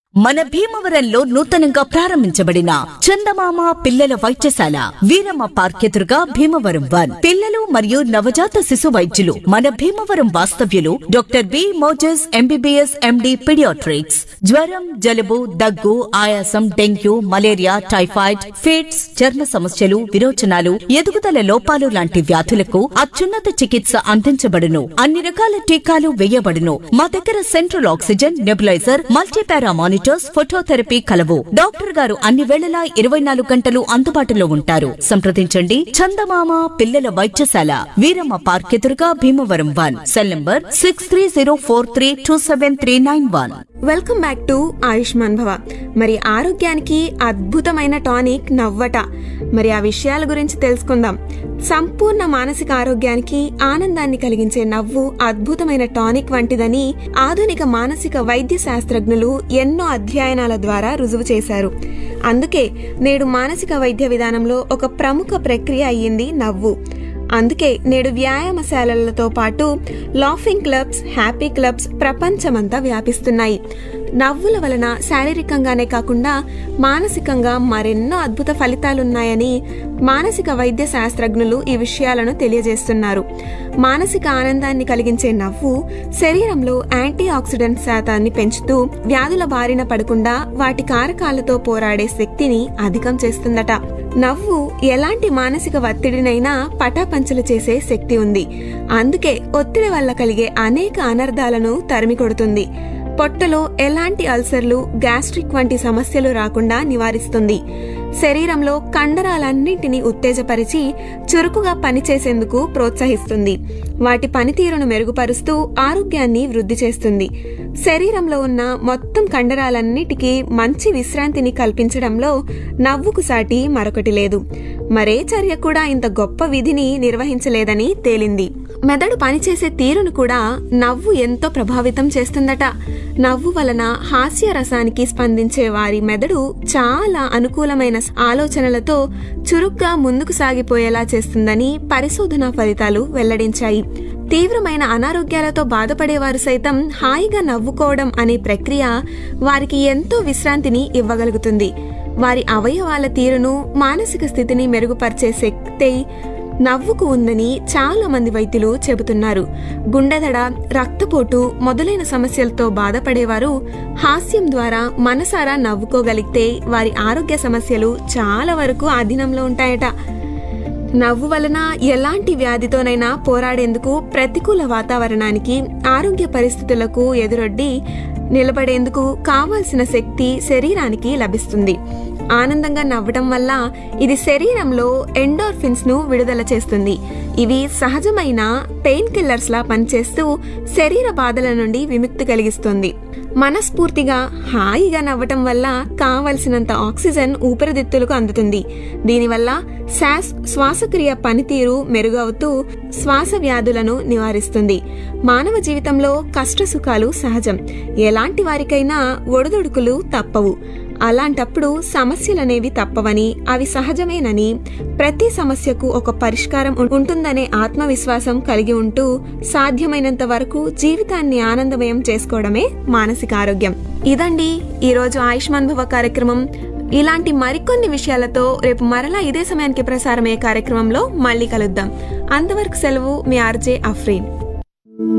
మన భీమవరంలో నూతనంగా ప్రారంభించబడిన చందమామ పిల్లల వైద్యశాల వీరమ్మ పార్క్ ఎదురుగా భీమవరం వన్ పిల్లలు మరియు నవజాత శిశు వైద్యులు మన భీమవరం వాస్తవ్యులు doctor B Moses MBBS MD paediatrics జ్వరం జలుబు దగ్గు ఆయాసం డెంగ్యూ మలేరియా టైఫాయిడ్ ఫిట్స్ చర్మ సమస్యలు విరోచనాలు ఎదుగుదల లోపాలు లాంటి వ్యాధులకు అత్యున్నత చికిత్స అందించబడును అన్ని రకాల టీకాలు వేయబడును మా దగ్గర central oxygen nebuliser multipara monitors phototherapy కలవు డాక్టర్ గారు అన్ని వేళలా ఇరవై నాలుగు గంటలు అందుబాటులో ఉంటారు సంప్రదించండి చందమామ పిల్లల వైద్యశాల వీరమ్మ పార్క్ ఎదురుగా Bhimavaram one cell number six three zero four three two seven three nine one welcome back to Ayushman Bhava మరి ఆరోగ్యానికి అద్భుతమైన టానిక్ నవ్వట మరి ఆ విషయాల గురించి తెలుసుకుందాం సంపూర్ణ మానసిక ఆరోగ్యానికి ఆనందాన్ని కలిగించే నవ్వు అద్భుతమైన టానిక్ వంటిదని ఆధునిక మానసిక వైద్య శాస్త్రజ్ఞులు ఎన్నో అధ్యయనాల ద్వారా రుజువు చేశారు అందుకే నేడు మానసిక వైద్య విధానంలో ఒక ప్రముఖ ప్రక్రియ అయ్యింది నవ్వు అందుకే నేడు వ్యాయామశాలలతో పాటు లాఫింగ్ క్లబ్స్ హ్యాపీ క్లబ్స్ ప్రపంచమంతా వ్యాపిస్తున్నాయి నవ్వుల వలన శారీరకంగానే కాకుండా మానసికంగా మరెన్నో అద్భుత ఫలితాలున్నాయని మానసిక వైద్య శాస్త్రజ్ఞులు ఈ విషయాలను తెలియజేస్తున్నారు మానసిక ఆనందాన్ని కలిగించే నవ్వు శరీరంలో యాంటీ ఆక్సిడెంట్ శాతాన్ని పెంచుతూ వ్యాధుల బారిన పడకుండా వాటి కారకాలతో పోరాడే శక్తిని అధికం చేస్తుందట నవ్వు ఎలాంటి మానసిక ఒత్తిడినైనా పటాపంచలు చేసే శక్తి ఉంది అందుకే ఒత్తిడి వల్ల కలిగే అనేక అనర్థాలను తరిమి కొడుతుంది పొట్టలో ఎలాంటి అల్సర్లు గ్యాస్ట్రిక్ వంటి సమస్యలు రాకుండా నివారిస్తుంది శరీరంలో కండరాలన్నింటినీ ఉత్తేజపరిచి చురుకుగా పనిచేసేందుకు ప్రోత్సహిస్తుంది వాటి పనితీరును మెరుగుపరుస్తూ ఆరోగ్యాన్ని వృద్ధి చేస్తుంది శరీరంలో ఉన్న మొత్తం కండరాలన్నిటికీ మంచి విశ్రాంతిని కల్పించడంలో నవ్వుకు సాటి మరొకటి లేదు మరే చర్య కూడా ఇంత గొప్ప విధిని నిర్వహించలేదని తేలింది మెదడు పనిచేసే తీరును కూడా నవ్వు ఎంతో ప్రభావితం చేస్తుందట నవ్వు వలన హాస్య రసానికి స్పందించే వారి మెదడు చాలా అనుకూలమైన ఆలోచనలతో చురుగ్గా ముందుకు సాగిపోయేలా చేస్తుందని పరిశోధనా ఫలితాలు వెల్లడించాయి తీవ్రమైన అనారోగ్యాలతో బాధపడేవారు సైతం హాయిగా నవ్వుకోవడం అనే ప్రక్రియ వారికి ఎంతో విశ్రాంతిని ఇవ్వగలుగుతుంది వారి అవయవాల తీరును మానసిక స్థితిని మెరుగుపరిచే శక్తి నవ్వుకు ఉందని చాలా మంది వైద్యులు చెబుతున్నారు గుండెదడ రక్తపోటు మొదలైన సమస్యలతో బాధపడేవారు హాస్యం ద్వారా మనసారా నవ్వుకోగలిగితే వారి ఆరోగ్య సమస్యలు చాలా వరకు అధీనంలో ఉంటాయట నవ్వు వలన ఎలాంటి వ్యాధితోనైనా పోరాడేందుకు ప్రతికూల వాతావరణానికి ఆరోగ్య పరిస్థితులకు ఎదురొడ్డి నిలబడేందుకు కావాల్సిన శక్తి శరీరానికి లభిస్తుంది ఆనందంగా నవ్వటం వల్ల ఇది శరీరంలో ఎండోర్ఫిన్స్ ను విడుదల చేస్తుంది ఇవి సహజమైన పెయిన్ కిల్లర్స్ లా పనిచేస్తూ శరీర బాధల నుండి విముక్తి కలిగిస్తుంది మనస్ఫూర్తిగా హాయిగా నవ్వటం వల్ల కావలసినంత ఆక్సిజన్ ఊపిరితిత్తులకు అందుతుంది దీనివల్ల శాస్ శ్వాసక్రియ పనితీరు మెరుగవుతూ శ్వాస వ్యాధులను నివారిస్తుంది మానవ జీవితంలో కష్ట సుఖాలు సహజం ఎలాంటి వారికైనా ఒడిదుడుకులు తప్పవు అలాంటప్పుడు సమస్యలనేవి తప్పవని అవి సహజమేనని ప్రతి సమస్యకు ఒక పరిష్కారం ఉం- ఉంటుందనే ఆత్మవిశ్వాసం కలిగి ఉంటూ సాధ్యమైనంత వరకు జీవితాన్ని ఆనందమయం చేసుకోవడమే మానసిక ఆరోగ్యం ఇదండి ఈరోజు ఆయుష్మాన్ భవ కార్యక్రమం ఇలాంటి మరికొన్ని విషయాలతో రేపు మరలా ఇదే సమయానికి ప్రసారమయ్యే కార్యక్రమంలో మళ్ళీ కలుద్దాం అంతవరకు సెలవు మీ ఆర్జే అఫ్రీన్